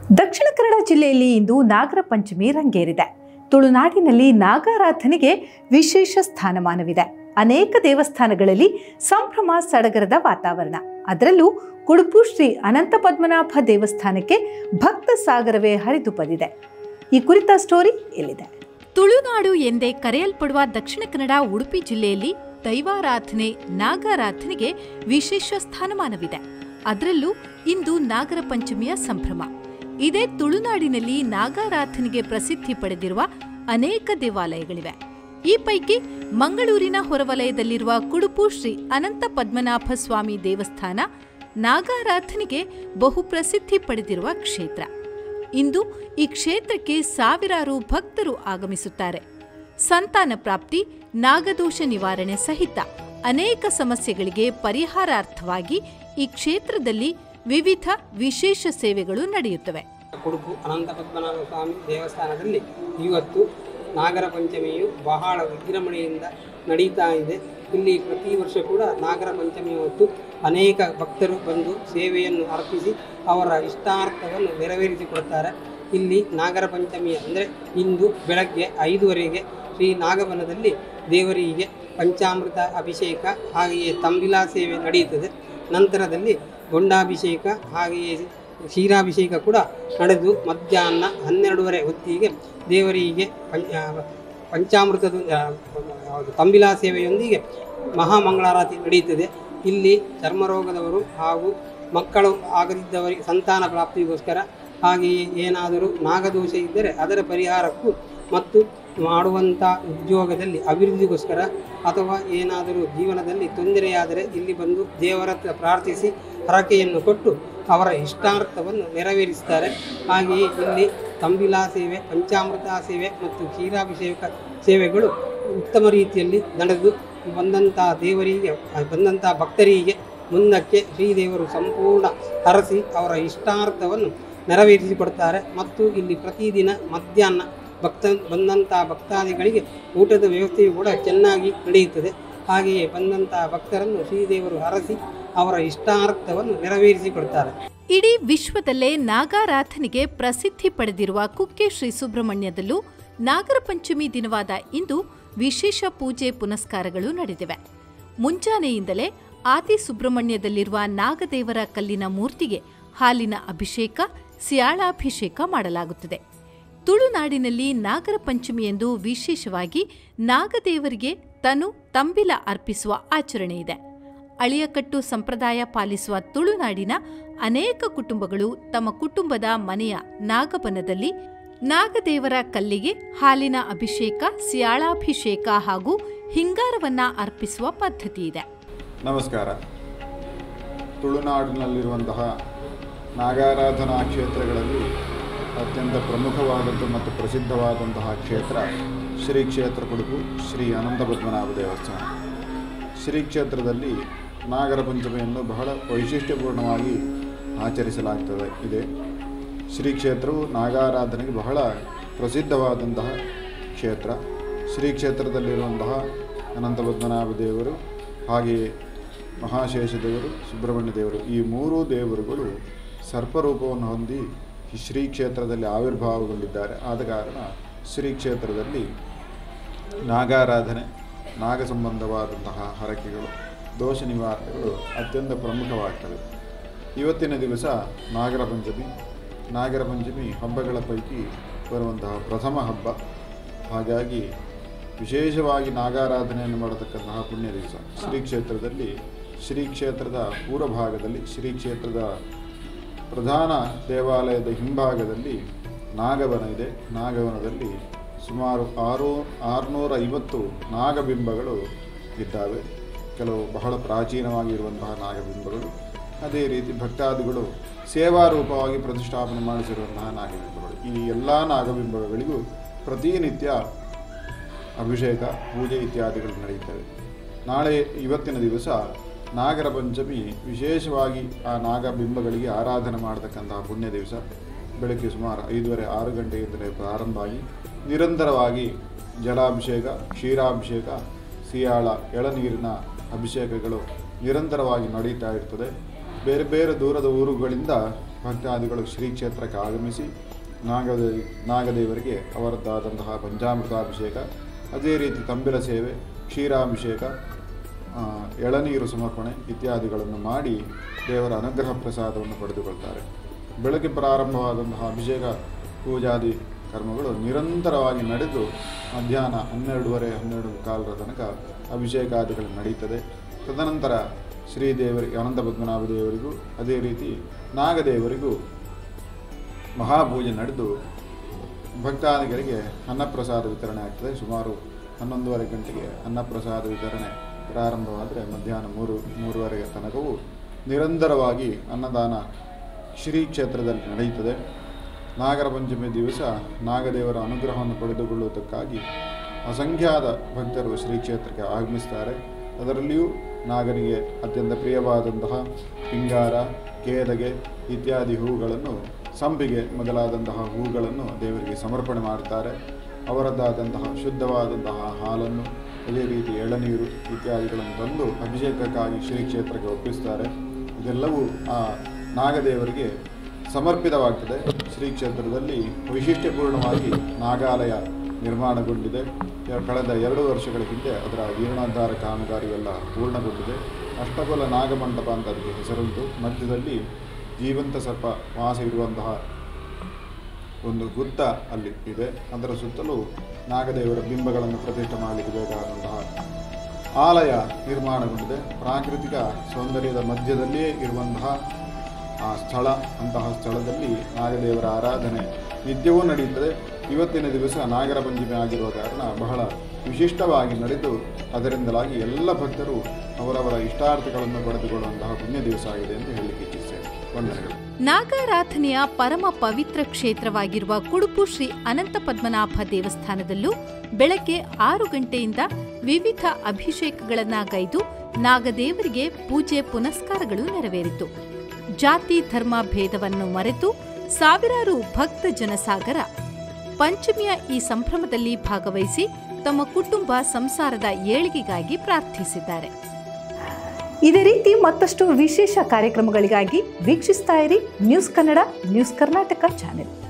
ದಕ್ಷಿಣ ಕನ್ನಡ ಜಿಲ್ಲೆಯಲ್ಲಿ ಇಂದು ನಾಗರ ಪಂಚಮಿ ರಂಗೇರಿದೆ ತುಳುನಾಡಿನಲ್ಲಿ ನಾಗಾರಾಧನೆಗೆ ವಿಶೇಷ ಸ್ಥಾನಮಾನವಿದೆ ಅನೇಕ ದೇವಸ್ಥಾನಗಳಲ್ಲಿ ಸಂಭ್ರಮ ಸಡಗರದ ವಾತಾವರಣ ಅದರಲ್ಲೂ ಕುಡುಪು ಶ್ರೀ ಅನಂತ ಪದ್ಮನಾಭ ದೇವಸ್ಥಾನಕ್ಕೆ ಭಕ್ತ ಸಾಗರವೇ ಹರಿದು ಬಂದಿದೆ ಈ ಕುರಿತ ಸ್ಟೋರಿ ಇಲ್ಲಿದೆ ತುಳುನಾಡು ಎಂದೇ ಕರೆಯಲ್ಪಡುವ ದಕ್ಷಿಣ ಕನ್ನಡ ಉಡುಪಿ ಜಿಲ್ಲೆಯಲ್ಲಿ ದೈವಾರಾಧನೆ ನಾಗಾರಾಧನೆಗೆ ವಿಶೇಷ ಸ್ಥಾನಮಾನವಿದೆ ಅದರಲ್ಲೂ ಇಂದು ನಾಗರ ಪಂಚಮಿಯ ಸಂಭ್ರಮ ಇದೇ ತುಳುನಾಡಿನಲ್ಲಿ ನಾಗಾರಾಧನೆಗೆ ಪ್ರಸಿದ್ಧಿ ಪಡೆದಿರುವ ಅನೇಕ ದೇವಾಲಯಗಳಿವೆ ಈ ಪೈಕಿ ಮಂಗಳೂರಿನ ಹೊರವಲಯದಲ್ಲಿರುವ ಕುಡುಪು ಶ್ರೀ ಅನಂತ ಪದ್ಮನಾಭ ಸ್ವಾಮಿ ದೇವಸ್ಥಾನ ನಾಗಾರಾಧನೆಗೆ ಬಹು ಪ್ರಸಿದ್ಧಿ ಪಡೆದಿರುವ ಕ್ಷೇತ್ರ ಇಂದು ಈ ಕ್ಷೇತ್ರಕ್ಕೆ ಸಾವಿರಾರು ಭಕ್ತರು ಆಗಮಿಸುತ್ತಾರೆ ಸಂತಾನ ಪ್ರಾಪ್ತಿ ನಾಗದೋಷ ನಿವಾರಣೆ ಸಹಿತ ಅನೇಕ ಸಮಸ್ಯೆಗಳಿಗೆ ಪರಿಹಾರಾರ್ಥವಾಗಿ ಈ ಕ್ಷೇತ್ರದಲ್ಲಿ ವಿವಿಧ ವಿಶೇಷ ಸೇವೆಗಳು ನಡೆಯುತ್ತವೆ ಕುಡುಪು ಅನಂತ ಪದ್ಮನಾಭ ಸ್ವಾಮಿ ದೇವಸ್ಥಾನದಲ್ಲಿ ಇವತ್ತು ನಾಗರ ಪಂಚಮಿಯು ಬಹಳ ವಿಜೃಂಭಣೆಯಿಂದ ನಡೀತಾ ಇದೆ ಇಲ್ಲಿ ಪ್ರತಿ ವರ್ಷ ಕೂಡ ನಾಗರ ಪಂಚಮಿ ಹೊತ್ತು ಅನೇಕ ಭಕ್ತರು ಬಂದು ಸೇವೆಯನ್ನು ಅರ್ಪಿಸಿ ಅವರ ಇಷ್ಟಾರ್ಥವನ್ನು ನೆರವೇರಿಸಿಕೊಡ್ತಾರೆ ಇಲ್ಲಿ ನಾಗರ ಪಂಚಮಿಯ ಅಂದರೆ ಇಂದು ಬೆಳಗ್ಗೆ ಐದುವರೆಗೆ ಶ್ರೀ ನಾಗವನದಲ್ಲಿ ದೇವರಿಗೆ ಪಂಚಾಮೃತ ಅಭಿಷೇಕ ಹಾಗೆಯೇ ತಂಬಿಲಾ ಸೇವೆ ನಡೆಯುತ್ತದೆ ನಂತರದಲ್ಲಿ ಗೊಂಡಾಭಿಷೇಕ ಹಾಗೆಯೇ ಕ್ಷೀರಾಭಿಷೇಕ ಕೂಡ ನಡೆದು ಮಧ್ಯಾಹ್ನ ಹನ್ನೆರಡೂವರೆ ಹೊತ್ತಿಗೆ ದೇವರಿಗೆ ಪಂಚ ಪಂಚಾಮೃತದ ಆ, ಯಾವುದು ತಂಬಿಲಾ ಸೇವೆಯೊಂದಿಗೆ ಮಹಾಮಂಗಳಾರತಿ ನಡೆಯುತ್ತದೆ ಇಲ್ಲಿ ಚರ್ಮರೋಗದವರು ಹಾಗೂ ಮಕ್ಕಳು ಆಗದಿದ್ದವರಿಗೆ ಸಂತಾನ ಪ್ರಾಪ್ತಿಗೋಸ್ಕರ ಹಾಗೆಯೇ ಏನಾದರೂ ನಾಗದೋಷ ಇದ್ದರೆ ಅದರ ಪರಿಹಾರಕ್ಕೂ ಮತ್ತು ಮಾಡುವಂಥ ಉದ್ಯೋಗದಲ್ಲಿ ಅಭಿವೃದ್ಧಿಗೋಸ್ಕರ ಅಥವಾ ಏನಾದರೂ ಜೀವನದಲ್ಲಿ ತೊಂದರೆಯಾದರೆ ಇಲ್ಲಿ ಬಂದು ದೇವರ ಹತ್ರ ಪ್ರಾರ್ಥಿಸಿ ಹರಕೆಯನ್ನು ಕೊಟ್ಟು ಅವರ ಇಷ್ಟಾರ್ಥವನ್ನು ನೆರವೇರಿಸುತ್ತಾರೆ ಹಾಗೆಯೇ ಇಲ್ಲಿ ತಂಬಿಲಾ ಸೇವೆ ಪಂಚಾಮೃತ ಸೇವೆ ಮತ್ತು ಕ್ಷೀರಾಭಿಷೇಕ ಸೇವೆಗಳು ಉತ್ತಮ ರೀತಿಯಲ್ಲಿ ನಡೆದು ಬಂದಂಥ ದೇವರಿಗೆ ಬಂದಂಥ ಭಕ್ತರಿಗೆ ಮುಂದಕ್ಕೆ ಶ್ರೀದೇವರು ಸಂಪೂರ್ಣ ಹರಸಿ ಅವರ ಇಷ್ಟಾರ್ಥವನ್ನು ನೆರವೇರಿಸಿಕೊಡ್ತಾರೆ ಮತ್ತು ಇಲ್ಲಿ ಪ್ರತಿದಿನ ಮಧ್ಯಾಹ್ನ ಭಕ್ತ ಬಂದಂಥ ಭಕ್ತಾದಿಗಳಿಗೆ ಊಟದ ವ್ಯವಸ್ಥೆಯು ಕೂಡ ಚೆನ್ನಾಗಿ ನಡೆಯುತ್ತದೆ ಹಾಗೆಯೇ ಬಂದಂಥ ಭಕ್ತರನ್ನು ಶ್ರೀದೇವರು ಹರಸಿ ಅವರ ಇಷ್ಟಾರ್ಥವನ್ನು ನೆರವೇರಿಸಿಕೊಡ್ತಾರೆ ಇಡೀ ವಿಶ್ವದಲ್ಲೇ ನಾಗಾರಾಧನೆಗೆ ಪ್ರಸಿದ್ಧಿ ಪಡೆದಿರುವ ಕುಕ್ಕೆ ಶ್ರೀ ಸುಬ್ರಹ್ಮಣ್ಯದಲ್ಲೂ ನಾಗರ ಪಂಚಮಿ ದಿನವಾದ ಇಂದು ವಿಶೇಷ ಪೂಜೆ ಪುನಸ್ಕಾರಗಳು ನಡೆದಿವೆ ಮುಂಜಾನೆಯಿಂದಲೇ ಆದಿ ಸುಬ್ರಹ್ಮಣ್ಯದಲ್ಲಿರುವ ನಾಗದೇವರ ಕಲ್ಲಿನ ಮೂರ್ತಿಗೆ ಹಾಲಿನ ಅಭಿಷೇಕ ಸಿಯಾಳಾಭಿಷೇಕ ಮಾಡಲಾಗುತ್ತದೆ ತುಳುನಾಡಿನಲ್ಲಿ ನಾಗರ ಪಂಚಮಿಯೆಂದು ವಿಶೇಷವಾಗಿ ನಾಗದೇವರಿಗೆ ತನು ತಂಬಿಲ ಅರ್ಪಿಸುವ ಆಚರಣೆ ಇದೆ ಅಳಿಯಕಟ್ಟು ಸಂಪ್ರದಾಯ ಪಾಲಿಸುವ ತುಳುನಾಡಿನ ಅನೇಕ ಕುಟುಂಬಗಳು ತಮ್ಮ ಕುಟುಂಬದ ಮನೆಯ ನಾಗಬನದಲ್ಲಿ ನಾಗದೇವರ ಕಲ್ಲಿಗೆ ಹಾಲಿನ ಅಭಿಷೇಕ ಸಿಯಾಳಾಭಿಷೇಕ ಹಾಗೂ ಹಿಂಗಾರವನ್ನ ಅರ್ಪಿಸುವ ಪದ್ಧತಿ ಇದೆ ನಮಸ್ಕಾರ ತುಳುನಾಡಿನಲ್ಲಿರುವಂತಹ ನಾಗಾರಾಧನಾ ಕ್ಷೇತ್ರಗಳಲ್ಲಿ ಅತ್ಯಂತ ಪ್ರಮುಖವಾದದ್ದು ಮತ್ತು ಪ್ರಸಿದ್ಧವಾದಂತಹ ಕ್ಷೇತ್ರ ಶ್ರೀ ಕ್ಷೇತ್ರ ಕುಡುಪು ಶ್ರೀ ಅನಂತ ಪದ್ಮನಾಭ ದೇವಸ್ಥಾನ ಶ್ರೀ ಕ್ಷೇತ್ರದಲ್ಲಿ ನಾಗರ ಪಂಚಮಿಯನ್ನು ಬಹಳ ವೈಶಿಷ್ಟ್ಯಪೂರ್ಣವಾಗಿ ಆಚರಿಸಲಾಗ್ತದೆ ಇದೆ ಶ್ರೀ ಕ್ಷೇತ್ರವು ನಾಗಾರಾಧನೆಗೆ ಬಹಳ ಪ್ರಸಿದ್ಧವಾದಂತಹ ಕ್ಷೇತ್ರ ಶ್ರೀ ಕ್ಷೇತ್ರದಲ್ಲಿರುವಂತಹ ಅನಂತ ಪದ್ಮನಾಭ ದೇವರು ಹಾಗೆಯೇ ಮಹಾಶೇಷ ದೇವರು ಸುಬ್ರಹ್ಮಣ್ಯ ದೇವರು ಈ ಮೂರೂ ದೇವರುಗಳು ಸರ್ಪರೂಪವನ್ನು ಹೊಂದಿ ಈ ಶ್ರೀ ಕ್ಷೇತ್ರದಲ್ಲಿ ಆವಿರ್ಭಾವಗೊಂಡಿದ್ದಾರೆ ಆದ ಕಾರಣ ಶ್ರೀ ಕ್ಷೇತ್ರದಲ್ಲಿ ನಾಗಾರಾಧನೆ ನಾಗ ಸಂಬಂಧವಾದಂತಹ ಹರಕೆಗಳು ದೋಷ ನಿವಾರಣೆಗಳು ಅತ್ಯಂತ ಪ್ರಮುಖವಾಗ್ತವೆ ಇವತ್ತಿನ ದಿವಸ ನಾಗರ ಪಂಚಮಿ ನಾಗರ ಪಂಚಮಿ ಹಬ್ಬಗಳ ಪೈಕಿ ಬರುವಂತಹ ಪ್ರಥಮ ಹಬ್ಬ ಹಾಗಾಗಿ ವಿಶೇಷವಾಗಿ ನಾಗಾರಾಧನೆಯನ್ನು ಮಾಡತಕ್ಕಂತಹ ಪುಣ್ಯ ದಿವಸ ಶ್ರೀ ಕ್ಷೇತ್ರದಲ್ಲಿ ಶ್ರೀ ಕ್ಷೇತ್ರದ ಪೂರ್ವ ಭಾಗದಲ್ಲಿ ಶ್ರೀ ಕ್ಷೇತ್ರದ ಪ್ರಧಾನ ದೇವಾಲಯದ ಹಿಂಭಾಗದಲ್ಲಿ ನಾಗವನ ಇದೆ ನಾಗವನದಲ್ಲಿ ಸುಮಾರು ಆರು ಆರುನೂರ ಐವತ್ತು ನಾಗಬಿಂಬಗಳು ಇದ್ದಾವೆ ಕೆಲವು ಬಹಳ ಪ್ರಾಚೀನವಾಗಿರುವಂತಹ ನಾಗಬಿಂಬಗಳು ಅದೇ ರೀತಿ ಭಕ್ತಾದಿಗಳು ಸೇವಾರೂಪವಾಗಿ ಪ್ರತಿಷ್ಠಾಪನೆ ಮಾಡಿಸಿರುವಂತಹ ನಾಗಬಿಂಬಗಳು ಈ ಎಲ್ಲ ನಾಗಬಿಂಬಗಳಿಗೂ ಪ್ರತಿನಿತ್ಯ ಅಭಿಷೇಕ ಪೂಜೆ ಇತ್ಯಾದಿಗಳು ನಡೆಯುತ್ತವೆ ನಾಳೆ ಇವತ್ತಿನ ದಿವಸ ನಾಗರ ಪಂಚಮಿ ವಿಶೇಷವಾಗಿ ಆ ನಾಗಬಿಂಬಗಳಿಗೆ ಆರಾಧನೆ ಮಾಡತಕ್ಕಂತಹ ಪುಣ್ಯ ದಿವಸ ಬೆಳಗ್ಗೆ ಸುಮಾರು ಐದೂವರೆ ಆರು ಗಂಟೆಯಿಂದಲೇ ಪ್ರಾರಂಭ ಆಗಿ ನಿರಂತರವಾಗಿ ಜಲಾಭಿಷೇಕ ಕ್ಷೀರಾಭಿಷೇಕ ಸಿಯಾಳ ಎಳನೀರಿನ ಅಭಿಷೇಕಗಳು ನಿರಂತರವಾಗಿ ನಡೀತಾ ಇರ್ತದೆ ಬೇರೆ ಬೇರೆ ದೂರದ ಊರುಗಳಿಂದ ಭಕ್ತಾದಿಗಳು ಶ್ರೀ ಕ್ಷೇತ್ರಕ್ಕೆ ಆಗಮಿಸಿ ನಾಗದೇವಿ ನಾಗದೇವರಿಗೆ ಅವರದ್ದಾದಂತಹ ಪಂಚಾಮೃತಾಭಿಷೇಕ ಅದೇ ರೀತಿ ತಂಬಿಲ ಸೇವೆ ಕ್ಷೀರಾಭಿಷೇಕ ಆ, ಎಳನೀರು ಸಮರ್ಪಣೆ ಇತ್ಯಾದಿಗಳನ್ನು ಮಾಡಿ ದೇವರ ಅನುಗ್ರಹ ಪ್ರಸಾದವನ್ನು ಪಡೆದುಕೊಳ್ತಾರೆ ಬೆಳಗ್ಗೆ ಪ್ರಾರಂಭವಾದಂತಹ ಅಭಿಷೇಕ ಪೂಜಾದಿ ಕರ್ಮಗಳು ನಿರಂತರವಾಗಿ ನಡೆದು ಮಧ್ಯಾಹ್ನ ಹನ್ನೆರಡೂವರೆ ಹನ್ನೆರಡು ಮುಕ್ಕಾಲರ ತನಕ ಅಭಿಷೇಕಾದಿಗಳು ನಡೀತದೆ ತದನಂತರ ಶ್ರೀದೇವರಿಗೆ ಅನಂತ ಪದ್ಮನಾಭ ದೇವರಿಗೂ ಅದೇ ರೀತಿ ನಾಗದೇವರಿಗೂ ಮಹಾಪೂಜೆ ನಡೆದು ಭಕ್ತಾದಿಗಳಿಗೆ ಅನ್ನಪ್ರಸಾದ ವಿತರಣೆ ಆಗ್ತದೆ ಸುಮಾರು ಹನ್ನೊಂದುವರೆ ಗಂಟೆಗೆ ಅನ್ನಪ್ರಸಾದ ವಿತರಣೆ ಪ್ರಾರಂಭವಾದರೆ ಮಧ್ಯಾಹ್ನ ಮೂರು ಮೂರುವರೆಗೆ ತನಕವೂ ನಿರಂತರವಾಗಿ ಅನ್ನದಾನ ಶ್ರೀ ಕ್ಷೇತ್ರದಲ್ಲಿ ನಡೆಯುತ್ತದೆ ನಾಗರ ಪಂಚಮಿ ದಿವಸ ನಾಗದೇವರ ಅನುಗ್ರಹವನ್ನು ಪಡೆದುಕೊಳ್ಳುವುದಕ್ಕಾಗಿ ಅಸಂಖ್ಯಾತ ಭಕ್ತರು ಶ್ರೀ ಕ್ಷೇತ್ರಕ್ಕೆ ಆಗಮಿಸ್ತಾರೆ ಅದರಲ್ಲಿಯೂ ನಾಗರಿಗೆ ಅತ್ಯಂತ ಪ್ರಿಯವಾದಂತಹ ಪಿಂಗಾರ ಕೇದಗೆ ಇತ್ಯಾದಿ ಹೂಗಳನ್ನು ಸಂಪಿಗೆ ಮೊದಲಾದಂತಹ ಹೂಗಳನ್ನು ದೇವರಿಗೆ ಸಮರ್ಪಣೆ ಮಾಡುತ್ತಾರೆ ಅವರದ್ದಾದಂತಹ ಶುದ್ಧವಾದಂತಹ ಹಾಲನ್ನು ಅದೇ ರೀತಿ ಎಳನೀರು ಇತ್ಯಾದಿಗಳನ್ನು ತಂದು ಅಭಿಷೇಕಕ್ಕಾಗಿ ಶ್ರೀ ಕ್ಷೇತ್ರಕ್ಕೆ ಒಪ್ಪಿಸ್ತಾರೆ ಇದೆಲ್ಲವೂ ಆ ನಾಗದೇವರಿಗೆ ಸಮರ್ಪಿತವಾಗ್ತದೆ ಶ್ರೀ ಕ್ಷೇತ್ರದಲ್ಲಿ ವೈಶಿಷ್ಟ್ಯಪೂರ್ಣವಾಗಿ ನಾಗಾಲಯ ನಿರ್ಮಾಣಗೊಂಡಿದೆ ಯ- ಕಳೆದ ಎರಡು ವರ್ಷಗಳ ಹಿಂದೆ ಅದರ ಜೀರ್ಣೋದ್ಧಾರ ಕಾಮಗಾರಿಯೆಲ್ಲ ಪೂರ್ಣಗೊಂಡಿದೆ ಅಷ್ಟಕುಲ ನಾಗಮಂಟಪ ಅಂತ ಅದಕ್ಕೆ ಹೆಸರುಂಟು ಮಧ್ಯದಲ್ಲಿ ಜೀವಂತ ಸರ್ಪ ವಾಸ ಇರುವಂತಹ ಒಂದು ಗುತ್ತ ಅಲ್ಲಿ ಇದೆ ಅದರ ಸುತ್ತಲೂ ನಾಗದೇವರ ಬಿಂಬಗಳನ್ನು ಪ್ರತಿಷ್ಠೆ ಮಾಡಲಿಕ್ಕೆ ಬೇಕಾದಂತಹ ಆಲಯ ನಿರ್ಮಾಣಗೊಂಡಿದೆ ಪ್ರಾಕೃತಿಕ ಸೌಂದರ್ಯದ ಮಧ್ಯದಲ್ಲಿಯೇ ಇರುವಂತಹ ಆ ಸ್ಥಳ ಅಂತಹ ಸ್ಥಳದಲ್ಲಿ ನಾಗದೇವರ ಆರಾಧನೆ ನಿತ್ಯವೂ ನಡೆಯುತ್ತದೆ ಇವತ್ತಿನ ದಿವಸ ನಾಗರ ಪಂಚಮಿ ಆಗಿರುವ ಕಾರಣ ಬಹಳ ವಿಶಿಷ್ಟವಾಗಿ ನಡೆದು ಅದರಿಂದಲಾಗಿ ಎಲ್ಲ ಭಕ್ತರು ಅವರವರ ಇಷ್ಟಾರ್ಥಗಳನ್ನು ಪಡೆದುಕೊಳ್ಳುವಂತಹ ಪುಣ್ಯ ದಿವಸ ಆಗಿದೆ ಎಂದು ಹೇಳಲಿಕ್ಕೆ ಇಚ್ಛಿಸ್ತೇನೆ ವಂದನೆಗಳು ನಾಗಾರಾಧನೆಯ ಪರಮ ಪವಿತ್ರ ಕ್ಷೇತ್ರವಾಗಿರುವ ಕುಡುಪು ಶ್ರೀ ಅನಂತ ಪದ್ಮನಾಭ ದೇವಸ್ಥಾನದಲ್ಲೂ ಬೆಳಗ್ಗೆ ಆರು ಗಂಟೆಯಿಂದ ವಿವಿಧ ಅಭಿಷೇಕಗಳನ್ನ ಗೈದು ನಾಗದೇವರಿಗೆ ಪೂಜೆ ಪುನಸ್ಕಾರಗಳು ನೆರವೇರಿತು ಜಾತಿ ಧರ್ಮ ಭೇದವನ್ನು ಮರೆತು ಸಾವಿರಾರು ಭಕ್ತ ಜನಸಾಗರ ಪಂಚಮಿಯ ಈ ಸಂಭ್ರಮದಲ್ಲಿ ಭಾಗವಹಿಸಿ ತಮ್ಮ ಕುಟುಂಬ ಸಂಸಾರದ ಏಳಿಗೆಗಾಗಿ ಪ್ರಾರ್ಥಿಸಿದ್ದಾರೆ ಇದೇ ರೀತಿ ಮತ್ತಷ್ಟು ವಿಶೇಷ ಕಾರ್ಯಕ್ರಮಗಳಿಗಾಗಿ ವೀಕ್ಷಿಸ್ತಾ ಇರಿ news Kannada news Karnataka channel